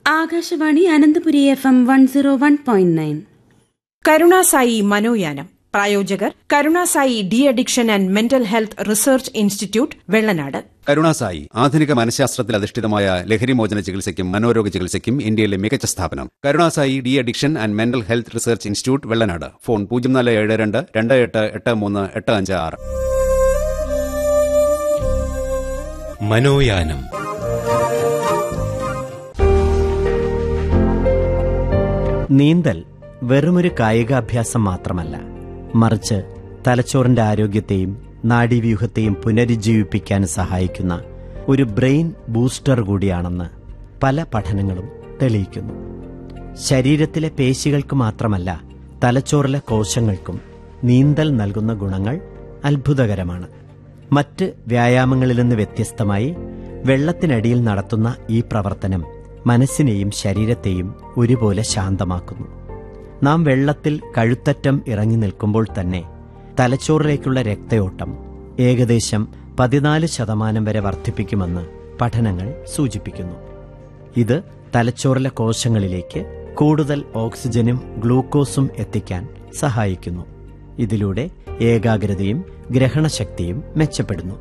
Akashvani Ananthapuri F M one zero one point nine Karunasai മനോയാനം പ്രായോജകർ Karunasai de addiction and mental health research institute Vellanad Karunasai ആധുനിക മനഃശാസ്ത്രത്തിൽ അധിഷ്ഠിതമായ ലഹരിമോചന ചികിത്സയ്ക്കും മനോരോഗ ചികിത്സയ്ക്കും ഇന്ത്യയിലെ മികച്ച സ്ഥാപനം Karunasai de addiction and mental health research institute Vellanad phone പൂജ്യം നാല് ഏഴ് രണ്ട് രണ്ട് എട്ട് എട്ട് മൂന്ന് എട്ട് അഞ്ച് ആറ് മനോയാനം നീന്തൽ വെറുമൊരു കായികാഭ്യാസം മാത്രമല്ല മറിച്ച് തലച്ചോറിന്റെ ആരോഗ്യത്തെയും നാഡീവ്യൂഹത്തെയും പുനരുജ്ജീവിപ്പിക്കാൻ സഹായിക്കുന്ന ഒരു ബ്രെയിൻ ബൂസ്റ്റർ കൂടിയാണെന്ന് പല പഠനങ്ങളും തെളിയിക്കുന്നു ശരീരത്തിലെ പേശികൾക്ക് മാത്രമല്ല തലച്ചോറിലെ കോശങ്ങൾക്കും നീന്തൽ നൽകുന്ന ഗുണങ്ങൾ അത്ഭുതകരമാണ് മറ്റ് വ്യായാമങ്ങളിൽ നിന്ന് വ്യത്യസ്തമായി വെള്ളത്തിനടിയിൽ നടത്തുന്ന ഈ പ്രവർത്തനം മനസ്സിനെയും ശരീരത്തെയും ഒരുപോലെ ശാന്തമാക്കുന്നു നാം വെള്ളത്തിൽ കഴുത്തറ്റം ഇറങ്ങി നിൽക്കുമ്പോൾ തന്നെ തലച്ചോറിലേക്കുള്ള രക്തയോട്ടം ഏകദേശം പതിനാല് ശതമാനം വരെ വർദ്ധിപ്പിക്കുമെന്ന് പഠനങ്ങൾ സൂചിപ്പിക്കുന്നു ഇത് തലച്ചോറിലെ കോശങ്ങളിലേക്ക് കൂടുതൽ ഓക്സിജനും ഗ്ലൂക്കോസും എത്തിക്കാൻ സഹായിക്കുന്നു ഇതിലൂടെ ഏകാഗ്രതയും ഗ്രഹണശക്തിയും മെച്ചപ്പെടുന്നു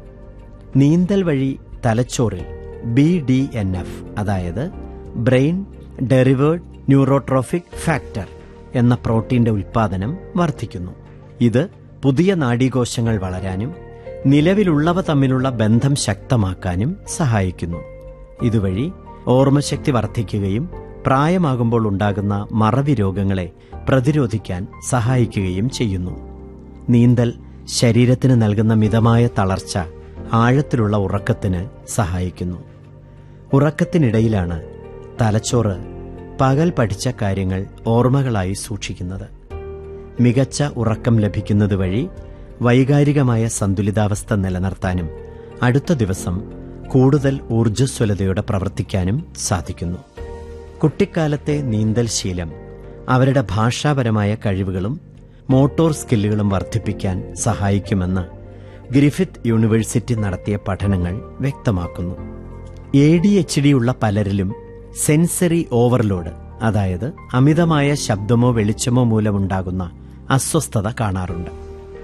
നീന്തൽ വഴി തലച്ചോറിൽ ബി ഡി എൻ എഫ് അതായത് ബ്രെയിൻ ഡെറിവേർഡ് ന്യൂറോട്രോഫിക് ഫാക്ടർ എന്ന പ്രോട്ടീന്റെ ഉൽപ്പാദനം വർദ്ധിക്കുന്നു ഇത് പുതിയ നാഡീകോശങ്ങൾ വളരാനും നിലവിലുള്ളവ തമ്മിലുള്ള ബന്ധം ശക്തമാക്കാനും സഹായിക്കുന്നു ഇതുവഴി ഓർമ്മശക്തി വർദ്ധിക്കുകയും പ്രായമാകുമ്പോൾ ഉണ്ടാകുന്ന മറവി രോഗങ്ങളെ പ്രതിരോധിക്കാൻ സഹായിക്കുകയും ചെയ്യുന്നു നീന്തൽ ശരീരത്തിന് നൽകുന്ന മിതമായ തളർച്ച ആഴത്തിലുള്ള ഉറക്കത്തിന് സഹായിക്കുന്നു ഉറക്കത്തിനിടയിലാണ് തലച്ചോറ് പകൽ പഠിച്ച കാര്യങ്ങൾ ഓർമ്മകളായി സൂക്ഷിക്കുന്നത് മികച്ച ഉറക്കം ലഭിക്കുന്നത് വഴി വൈകാരികമായ സന്തുലിതാവസ്ഥ നിലനിർത്താനും അടുത്ത ദിവസം കൂടുതൽ ഊർജ്ജസ്വലതയോടെ പ്രവർത്തിക്കാനും സാധിക്കുന്നു കുട്ടിക്കാലത്തെ നീന്തൽ ശീലം അവരുടെ ഭാഷാപരമായ കഴിവുകളും മോട്ടോർ സ്കില്ലുകളും വർദ്ധിപ്പിക്കാൻ സഹായിക്കുമെന്ന് ഗ്രിഫിത്ത് യൂണിവേഴ്സിറ്റി നടത്തിയ പഠനങ്ങൾ വ്യക്തമാക്കുന്നു എ ഡി എച്ച് ഡി ഉള്ള പലരിലും സെൻസറി ഓവർലോഡ് അതായത് അമിതമായ ശബ്ദമോ വെളിച്ചമോ മൂലമുണ്ടാകുന്ന അസ്വസ്ഥത കാണാറുണ്ട്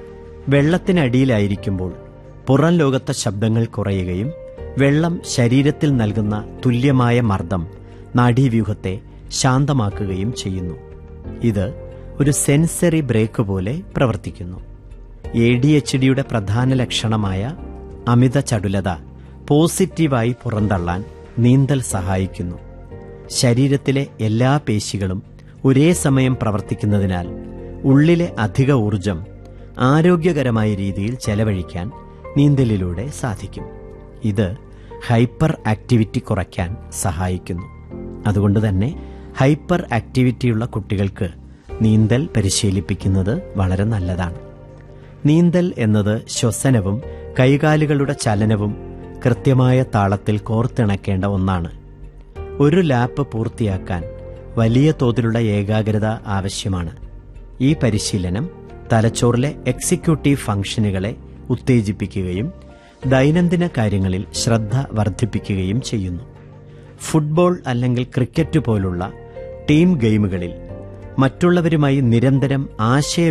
വെള്ളത്തിനടിയിലായിരിക്കുമ്പോൾ പുറം ലോകത്തെ ശബ്ദങ്ങൾ കുറയുകയും വെള്ളം ശരീരത്തിൽ നൽകുന്ന തുല്യമായ മർദ്ദം നാഡീവ്യൂഹത്തെ ശാന്തമാക്കുകയും ചെയ്യുന്നു ഇത് ഒരു സെൻസറി ബ്രേക്ക് പോലെ പ്രവർത്തിക്കുന്നു എ ഡി എച്ച് ഡിയുടെ പ്രധാന ലക്ഷണമായ അമിത ചടുലത പോസിറ്റീവായി പുറന്തള്ളാൻ നീന്തൽ സഹായിക്കുന്നു ശരീരത്തിലെ എല്ലാ പേശികളും ഒരേ സമയം പ്രവർത്തിക്കുന്നതിനാൽ ഉള്ളിലെ അധിക ഊർജം ആരോഗ്യകരമായ രീതിയിൽ ചെലവഴിക്കാൻ നീന്തലിലൂടെ സാധിക്കും ഇത് ഹൈപ്പർ ആക്ടിവിറ്റി കുറയ്ക്കാൻ സഹായിക്കുന്നു അതുകൊണ്ട് തന്നെ ഹൈപ്പർ ആക്ടിവിറ്റിയുള്ള കുട്ടികൾക്ക് നീന്തൽ പരിശീലിപ്പിക്കുന്നത് വളരെ നല്ലതാണ് നീന്തൽ എന്നത് ശ്വസനവും കൈകാലുകളുടെ ചലനവും കൃത്യമായ താളത്തിൽ കോർത്തിണക്കേണ്ട ഒന്നാണ് ഒരു ലാപ്പ് പൂർത്തിയാക്കാൻ വലിയ തോതിലുള്ള ഏകാഗ്രത ആവശ്യമാണ് ഈ പരിശീലനം തലച്ചോറിലെ എക്സിക്യൂട്ടീവ് ഫംഗ്ഷനുകളെ ഉത്തേജിപ്പിക്കുകയും ദൈനംദിന കാര്യങ്ങളിൽ ശ്രദ്ധ വർദ്ധിപ്പിക്കുകയും ചെയ്യുന്നു ഫുട്ബോൾ അല്ലെങ്കിൽ ക്രിക്കറ്റ് പോലുള്ള ടീം ഗെയിമുകളിൽ മറ്റുള്ളവരുമായി നിരന്തരം ആശയ